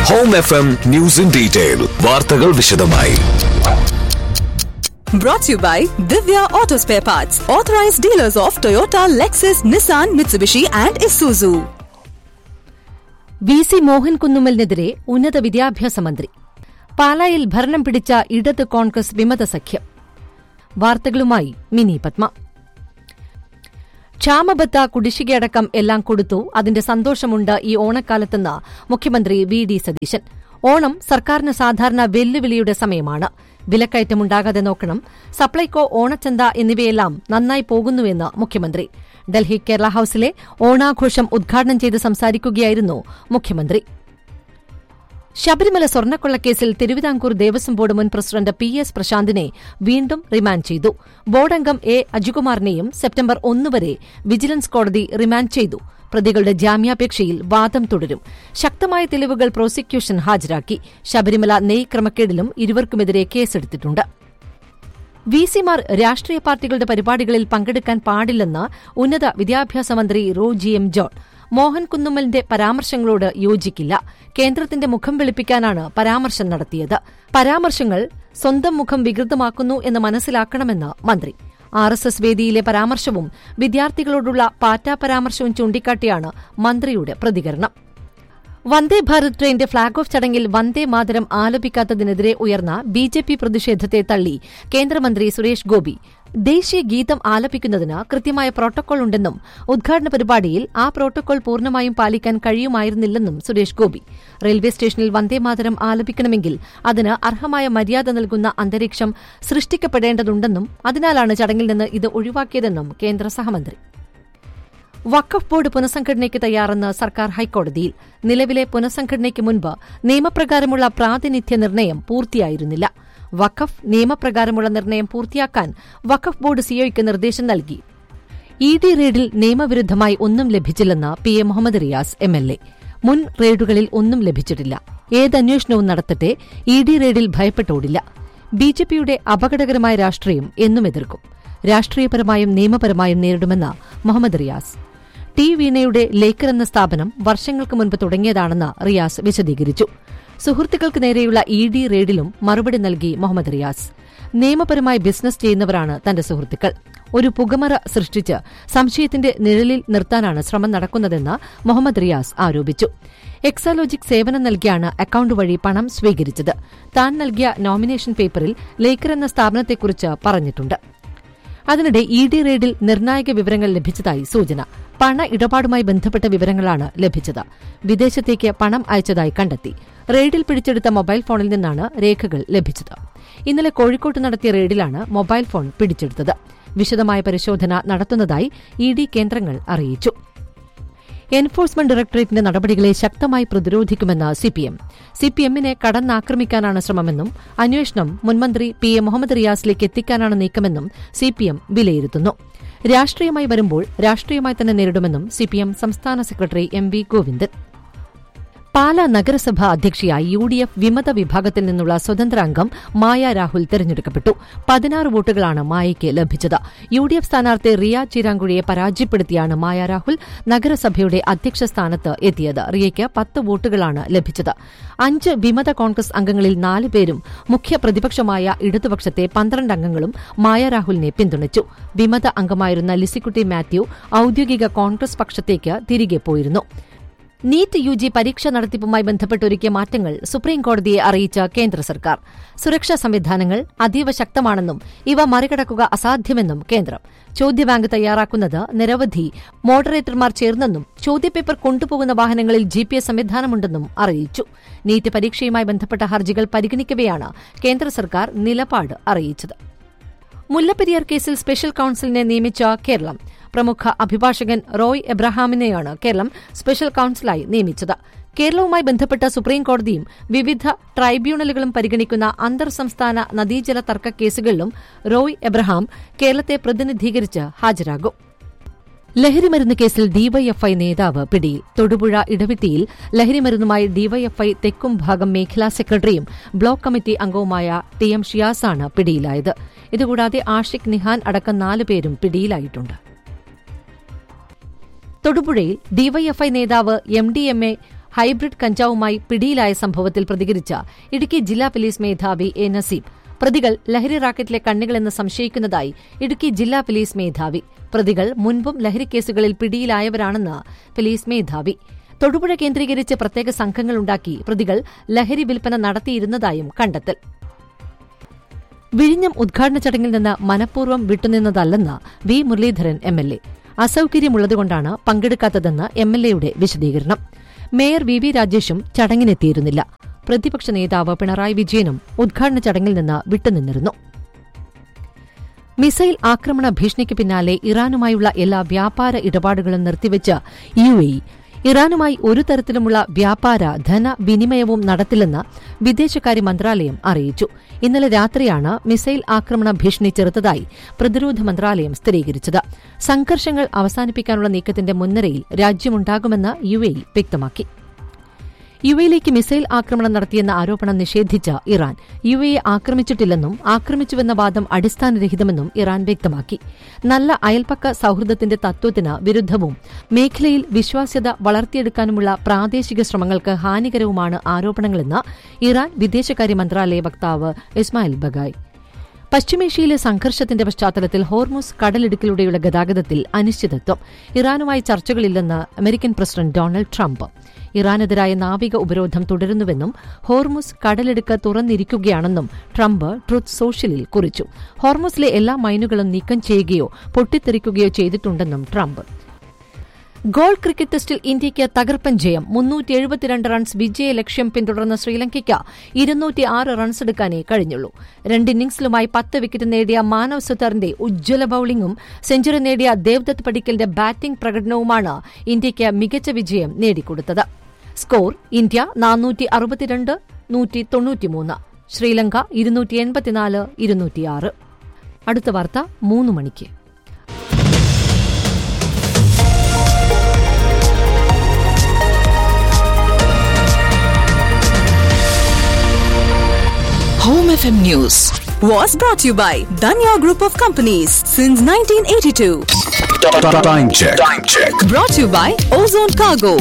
Home F M news in detail വാർത്തകൾ വിശദമായി Brought to you by Divya Auto Spare Parts, authorized dealers of Toyota, Lexus, Nissan, Mitsubishi, and Isuzu. V C Mohan കുന്നുമ്മലിനെതിരെ ഉന്നത വിദ്യാഭ്യാസ മന്ത്രി പാലായിൽ ഭരണം പിടിച്ച ഇടത് കോൺഗ്രസ് വിമത സഖ്യം വാർത്തകളുമായി മിനി പത്മ ക്ഷാമബത്ത കുടിശ്ശികയടക്കം എല്ലാം കൊടുത്തു അതിന്റെ സന്തോഷമുണ്ട് ഈ ഓണക്കാലത്തെന്ന് മുഖ്യമന്ത്രി വി ഡി സതീശൻ ഓണം സർക്കാരിന് സാധാരണ വെല്ലുവിളിയുടെ സമയമാണ് വിലക്കയറ്റമുണ്ടാകാതെ നോക്കണം സപ്ലൈകോ ഓണച്ചന്ത എന്നിവയെല്ലാം നന്നായി പോകുന്നുവെന്ന് മുഖ്യമന്ത്രി ഡൽഹി കേരള ഹൌസിലെ ഓണാഘോഷം ഉദ്ഘാടനം ചെയ്ത് സംസാരിക്കുകയായിരുന്നു മുഖ്യമന്ത്രി ശബരിമല സ്വർണ്ണക്കൊള്ളക്കേസിൽ തിരുവിതാംകൂർ ദേവസ്വം ബോർഡ് മുൻ പ്രസിഡന്റ് പി എസ് പ്രശാന്തിനെ വീണ്ടും റിമാൻഡ് ചെയ്തു ബോർഡംഗം എ അജികുമാറിനെയും സെപ്റ്റംബർ ഒന്ന് വരെ വിജിലൻസ് കോടതി റിമാൻഡ് ചെയ്തു പ്രതികളുടെ ജാമ്യാപേക്ഷയിൽ വാദം തുടരും ശക്തമായ തെളിവുകൾ പ്രോസിക്യൂഷൻ ഹാജരാക്കി ശബരിമല നെയ് ക്രമക്കേടിലും ഇരുവർക്കുമെതിരെ കേസെടുത്തിട്ടുണ്ട് വി സിമാർ രാഷ്ട്രീയ പാർട്ടികളുടെ പരിപാടികളിൽ പങ്കെടുക്കാൻ പാടില്ലെന്ന് ഉന്നത വിദ്യാഭ്യാസ മന്ത്രി റോ ജി എം ജോൺ മോഹൻ കുന്നുമ്മലിന്റെ പരാമർശങ്ങളോട് യോജിക്കില്ല കേന്ദ്രത്തിന്റെ മുഖം വെളുപ്പിക്കാനാണ് പരാമർശം നടത്തിയത് പരാമർശങ്ങൾ സ്വന്തം മുഖം വികൃതമാക്കുന്നു എന്ന് മനസ്സിലാക്കണമെന്ന് മന്ത്രി ആർ എസ് എസ് വേദിയിലെ പരാമർശവും വിദ്യാർത്ഥികളോടുള്ള പാറ്റാ പരാമർശവും ചൂണ്ടിക്കാട്ടിയാണ് മന്ത്രിയുടെ പ്രതികരണം വന്ദേ ഭാരത് ട്രെയിന്റെ ഫ്ളാഗ് ഓഫ് ചടങ്ങിൽ വന്ദേ മാതരം ആലപിക്കാത്തതിനെതിരെ ഉയർന്ന ബി ജെ പി പ്രതിഷേധത്തെ തള്ളി കേന്ദ്രമന്ത്രി സുരേഷ് ഗോപി ദേശീയ ഗീതം ആലപിക്കുന്നതിന് കൃത്യമായ പ്രോട്ടോകോൾ ഉണ്ടെന്നും ഉദ്ഘാടന പരിപാടിയിൽ ആ പ്രോട്ടോകോൾ പൂർണ്ണമായും പാലിക്കാൻ കഴിയുമായിരുന്നില്ലെന്നും സുരേഷ് ഗോപി റെയിൽവേ സ്റ്റേഷനിൽ വന്ദേ മാതരം ആലപിക്കണമെങ്കിൽ അതിന് അർഹമായ മര്യാദ നൽകുന്ന അന്തരീക്ഷം സൃഷ്ടിക്കപ്പെടേണ്ടതുണ്ടെന്നും അതിനാലാണ് ചടങ്ങിൽ നിന്ന് ഇത് ഒഴിവാക്കിയതെന്നും കേന്ദ്ര സഹമന്ത്രി വഖഫ് ബോർഡ് പുനഃസംഘടനയ്ക്ക് തയ്യാറെന്ന് സർക്കാർ ഹൈക്കോടതിയിൽ നിലവിലെ പുനഃസംഘടനയ്ക്ക് മുൻപ് നിയമപ്രകാരമുള്ള പ്രാതിനിധ്യ നിർണയം പൂർത്തിയായിരുന്നില്ല വഖഫ് നിയമപ്രകാരമുള്ള നിർണയം പൂർത്തിയാക്കാൻ വഖഫ് ബോർഡ് സിഒയ്ക്ക് നിർദ്ദേശം നൽകി ഇ ഡി റെയ്ഡിൽ നിയമവിരുദ്ധമായി ഒന്നും ലഭിച്ചില്ലെന്ന് P A Muhammad Riyas M L A മുൻ റെയ്ഡുകളിൽ ഒന്നും ലഭിച്ചിട്ടില്ല ഏതന്വേഷണവും നടത്തട്ടെ ഇ ഡി റെയ്ഡിൽ ഭയപ്പെട്ടോടില്ല ബി ജെ പിയുടെ അപകടകരമായ രാഷ്ട്രീയം എന്നും എതിർക്കും രാഷ്ട്രീയപരമായും നിയമപരമായും നേരിടുമെന്ന് മുഹമ്മദ് റിയാസ് ടി വീണയുടെ ലേക്കർ എന്ന സ്ഥാപനം വർഷങ്ങൾക്ക് മുൻപ് തുടങ്ങിയതാണെന്ന് റിയാസ് വിശദീകരിച്ചു സുഹൃത്തുക്കൾക്ക് നേരെയുള്ള ഇ ഡി റെയ്ഡിലും മറുപടി നൽകി മുഹമ്മദ് റിയാസ് നിയമപരമായി ബിസിനസ് ചെയ്യുന്നവരാണ് തന്റെ സുഹൃത്തുക്കൾ ഒരു പുകമറ സൃഷ്ടിച്ച് സംശയത്തിന്റെ നിഴലിൽ നിർത്താനാണ് ശ്രമം നടക്കുന്നതെന്ന് മുഹമ്മദ് റിയാസ് ആരോപിച്ചു എക്സാലോജിക് സേവനം നൽകിയാണ് അക്കൌണ്ട് വഴി പണം സ്വീകരിച്ചത് താൻ നൽകിയ നോമിനേഷൻ പേപ്പറിൽ ലേക്കർ എന്ന സ്ഥാപനത്തെക്കുറിച്ച് പറഞ്ഞിട്ടുണ്ട് അതിനിടെ ഇ ഡി റെയ്ഡിൽ നിർണായക വിവരങ്ങൾ ലഭിച്ചതായി സൂചന പണ ഇടപാടുമായി ബന്ധപ്പെട്ട വിവരങ്ങളാണ് ലഭിച്ചത് വിദേശത്തേക്ക് പണം അയച്ചതായി കണ്ടെത്തി റെയ്ഡിൽ പിടിച്ചെടുത്ത മൊബൈൽ ഫോണിൽ നിന്നാണ് രേഖകൾ ലഭിച്ചത് ഇന്നലെ കോഴിക്കോട്ട് നടത്തിയ റെയ്ഡിലാണ് മൊബൈൽ ഫോൺ പിടിച്ചെടുത്തത് വിശദമായ പരിശോധന നടത്തുന്നതായി ഇ ഡി കേന്ദ്രങ്ങൾ അറിയിച്ചു എൻഫോഴ്സ്മെന്റ് ഡയറക്ടറേറ്റിന്റെ നടപടികളെ ശക്തമായി പ്രതിരോധിക്കുമെന്ന് സിപിഎം സിപിഎമ്മിനെ കടന്നാക്രമിക്കാനാണ് ശ്രമമെന്നും അന്വേഷണം മുൻമന്ത്രി പി എ മുഹമ്മദ് റിയാസിലേക്ക് എത്തിക്കാനാണ് നീക്കമെന്നും സിപിഎം വിലയിരുത്തുന്നു രാഷ്ട്രീയമായി വരുമ്പോൾ രാഷ്ട്രീയമായി തന്നെ നേരിടുമെന്നും സിപിഎം സംസ്ഥാന secretary M V Govindan Pala നഗരസഭ അധ്യക്ഷയായി യു ഡി എഫ് വിമത വിഭാഗത്തിൽ നിന്നുള്ള സ്വതന്ത്ര അംഗം മായ രാഹുൽ തെരഞ്ഞെടുക്കപ്പെട്ടു പതിനാറ് വോട്ടുകളാണ് മായയ്ക്ക് ലഭിച്ചത് യു ഡി എഫ് സ്ഥാനാർത്ഥി റിയ ചിരാങ്കുഴിയെ പരാജയപ്പെടുത്തിയാണ് മായ രാഹുൽ നഗരസഭയുടെ അധ്യക്ഷ സ്ഥാനത്ത് എത്തിയത് റിയയ്ക്ക് പത്ത് വോട്ടുകളാണ് ലഭിച്ചത് അഞ്ച് വിമത കോൺഗ്രസ് അംഗങ്ങളിൽ നാല് പേരും മുഖ്യ പ്രതിപക്ഷമായ ഇടതുപക്ഷത്തെ പന്ത്രണ്ട് അംഗങ്ങളും മായ രാഹുലിനെ പിന്തുണച്ചു വിമത അംഗമായിരുന്ന ലിസിക്കുട്ടി മാത്യു ഔദ്യോഗിക കോൺഗ്രസ് പക്ഷത്തേക്ക് തിരികെ പോയിരുന്നു നീറ്റ് യു ജി പരീക്ഷ നടത്തിപ്പുമായി ബന്ധപ്പെട്ട് ഒരുക്കിയ മാറ്റങ്ങൾ സുപ്രീംകോടതിയെ അറിയിച്ച കേന്ദ്ര സർക്കാർ സുരക്ഷാ സംവിധാനങ്ങൾ അതീവ ശക്തമാണെന്നും ഇവ മറികടക്കുക അസാധ്യമെന്നും കേന്ദ്രം ചോദ്യബാങ്ക് തയ്യാറാക്കുന്നത് നിരവധി മോഡറേറ്റർമാർ ചേർന്നെന്നും ചോദ്യപേപ്പർ കൊണ്ടുപോകുന്ന വാഹനങ്ങളിൽ ജി പി എസ് സംവിധാനമുണ്ടെന്നും അറിയിച്ചു നീറ്റ് പരീക്ഷയുമായി ബന്ധപ്പെട്ട ഹർജികൾ പരിഗണിക്കവെയാണ് കേന്ദ്ര സർക്കാർ നിലപാട് അറിയിച്ചത് മുല്ലപ്പെരിയാർ കേസിൽ സ്പെഷ്യൽ കൌൺസിലിനെ നിയമിച്ച കേരളം പ്രമുഖ അഭിഭാഷകൻ റോയ് എബ്രഹാമിനെയാണ് കേരളം സ്പെഷ്യൽ കൌൺസിലായി നിയമിച്ചത് കേരളവുമായി ബന്ധപ്പെട്ട സുപ്രീംകോടതിയും വിവിധ ട്രൈബ്യൂണലുകളും പരിഗണിക്കുന്ന അന്തർ സംസ്ഥാന നദീജല തർക്ക കേസുകളിലും റോയ് എബ്രഹാം കേരളത്തെ പ്രതിനിധീകരിച്ച് ഹാജരാകും ലഹരിമരുന്ന് കേസിൽ ഡിവൈഎഫ്ഐ നേതാവ് പിടിയിൽ തൊടുപുഴ ഇടവിട്ടിയിൽ ലഹരിമരുന്നുമായി ഡിവൈഎഫ്ഐ തെക്കും ഭാഗം മേഖലാ സെക്രട്ടറിയും ബ്ലോക്ക് കമ്മിറ്റി അംഗവുമായ ടി എം ഷിയാസാണ് പിടിയിലായത് ഇതുകൂടാതെ ആഷിഖ് നിഹാൻ അടക്കം നാല് പേരും പിടിയിലായിട്ടുണ്ട് തൊടുപുഴയിൽ ഡിവൈഎഫ്ഐ നേതാവ് M D M A hybrid കഞ്ചാവുമായി പിടിയിലായ സംഭവത്തിൽ പ്രതികരിച്ച ഇടുക്കി ജില്ലാ പോലീസ് മേധാവി എ നസീബ് പ്രതികൾ ലഹരി റാക്കറ്റിലെ കണ്ണികളെന്ന് സംശയിക്കുന്നതായി ഇടുക്കി ജില്ലാ പോലീസ് മേധാവി പ്രതികൾ മുൻപും ലഹരി കേസുകളിൽ പിടിയിലായവരാണെന്ന് പോലീസ് മേധാവി തൊടുപുഴ കേന്ദ്രീകരിച്ച് പ്രത്യേക സംഘങ്ങളുണ്ടാക്കി പ്രതികൾ ലഹരി വിൽപ്പന നടത്തിയിരുന്നതായും കണ്ടെത്തൽ വിഴിഞ്ഞം ഉദ്ഘാടന ചടങ്ങിൽ നിന്ന് മനഃപൂർവ്വം വിട്ടുനിന്നതല്ലെന്ന് V Muraleedharan M L A അസൌകര്യമുള്ളതുകൊണ്ടാണ് പങ്കെടുക്കാത്തതെന്ന് എം എൽ എയുടെ വിശദീകരണം മേയർ വി വി രാജേഷും ചടങ്ങിനെത്തിയിരുന്നില്ല പ്രതിപക്ഷ നേതാവ് പിണറായി വിജയനും ഉദ്ഘാടന ചടങ്ങിൽ നിന്ന് വിട്ടുനിന്നിരുന്നു മിസൈൽ ആക്രമണ ഭീഷണിക്ക് പിന്നാലെ ഇറാനുമായുള്ള എല്ലാ വ്യാപാര ഇടപാടുകളും നിർത്തിവെച്ച് യു എ ഇ ഇറാനുമായി ഒരു തരത്തിലുമുള്ള വ്യാപാര ധന വിനിമയവും നടത്തില്ലെന്ന് വിദേശകാര്യ മന്ത്രാലയം അറിയിച്ചു ഇന്നലെ രാത്രിയാണ് മിസൈൽ ആക്രമണ ഭീഷണി ചെറുത്തതായി പ്രതിരോധ മന്ത്രാലയം സ്ഥിരീകരിച്ചത് സംഘർഷങ്ങൾ അവസാനിപ്പിക്കാനുള്ള നീക്കത്തിന്റെ മുൻനിരയിൽ രാജ്യമുണ്ടാകുമെന്ന് യു എ ഇ വ്യക്തമാക്കി യു എയിലേക്ക് മിസൈൽ ആക്രമണം നടത്തിയെന്ന ആരോപണം നിഷേധിച്ച ഇറാൻ യു എയെ ആക്രമിച്ചിട്ടില്ലെന്നും ആക്രമിച്ചുവെന്ന വാദം അടിസ്ഥാനരഹിതമെന്നും ഇറാൻ വ്യക്തമാക്കി നല്ല അയൽപക്ക സൌഹൃദത്തിന്റെ തത്വത്തിന് വിരുദ്ധവും മേഖലയിൽ വിശ്വാസ്യത വളർത്തിയെടുക്കാനുമുള്ള പ്രാദേശിക ശ്രമങ്ങൾക്ക് ഹാനികരവുമാണ് ആരോപണങ്ങളെന്ന് ഇറാൻ വിദേശകാര്യ മന്ത്രാലയ വക്താവ് ഇസ്മായിൽ ബഗായ് പശ്ചിമേഷ്യയിലെ സംഘർഷത്തിന്റെ പശ്ചാത്തലത്തിൽ ഹോർമുസ് കടലിടുക്കിലൂടെയുള്ള ഗതാഗതത്തിൽ അനിശ്ചിതത്വം ഇറാനുമായി ചർച്ചകളില്ലെന്ന് അമേരിക്കൻ പ്രസിഡന്റ് ഡൊണാൾഡ് ട്രംപ് ഇറാനെതിരായ നാവിക ഉപരോധം തുടരുന്നുവെന്നും ഹോർമുസ് കടലിടുക്ക് തുറന്നിരിക്കുകയാണെന്നും ട്രംപ് ട്രുത്ത് സോഷ്യലിൽ കുറിച്ചു ഹോർമുസിലെ എല്ലാ മൈനുകളും നീക്കം ചെയ്യുകയോ പൊട്ടിത്തെറിക്കുകയോ ചെയ്തിട്ടുണ്ടെന്നും ട്രംപ് ഗോൾ ക്രിക്കറ്റ് ടെസ്റ്റിൽ ഇന്ത്യയ്ക്ക് തകർപ്പൻ ജയം മുന്നൂറ്റി എഴുപത്തിരണ്ട് റൺസ് വിജയ ലക്ഷ്യം പിന്തുടർന്ന ശ്രീലങ്കയ്ക്ക് ഇരുന്നൂറ്റി ആറ് റൺസ് എടുക്കാനേ കഴിഞ്ഞുള്ളൂ രണ്ട് ഇന്നിംഗ്സിലുമായി പത്ത് വിക്കറ്റ് നേടിയ മാനവ് സുതാറിന്റെ ഉജ്ജ്വല ബൌളിംഗും സെഞ്ചുറി നേടിയ ദേവ്ദത്ത് പടിക്കലിന്റെ ബാറ്റിംഗ് പ്രകടനവുമാണ് ഇന്ത്യയ്ക്ക് മികച്ച വിജയം നേടിക്കൊടുത്തത് സ്കോർ ഇന്ത്യ നാനൂറ്റി അറുപത്തിരണ്ട് നൂറ്റി തൊണ്ണൂറ്റിമൂന്ന് ശ്രീലങ്ക ഇരുന്നൂറ്റി എൺപത്തിനാല് ഇരുന്നൂറ്റിയാറ് അടുത്ത വാർത്ത മൂന്ന് മണിക്ക് Home FM News was brought to you by Danya Group of Companies since 1982. Time check. Time check. Brought to you by Ozone Cargo.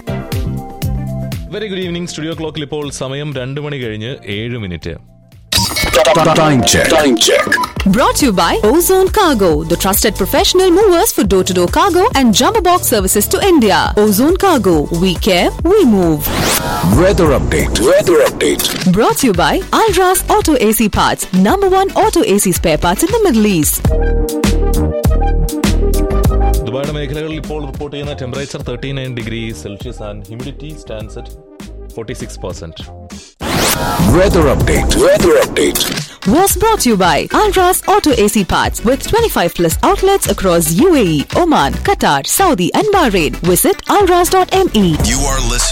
Very good evening studio ക്ലോക്കിൽ ഇപ്പോൾ സമയം രണ്ട് മണി കഴിഞ്ഞ് ഏഴ് minute Time check. Time check. Brought to you by Ozone Cargo, the trusted professional movers for door to door cargo and jumbo box services to India. Ozone Cargo, we care, we move. Weather update. Weather update. Brought to you by Alras Auto AC Parts, number one auto AC spare parts in the Middle East. ദുബായുടെ മേഖലകളിൽ ഇപ്പോൾ report ചെയ്യുന്ന temperature thirty nine degree celsius and humidity stands at forty six percent Weather update. Weather update. Was brought to you by Alras Auto AC Parts with 25 plus outlets across UAE, Oman, Qatar, Saudi, and Bahrain. Visit alras.me. You are listening.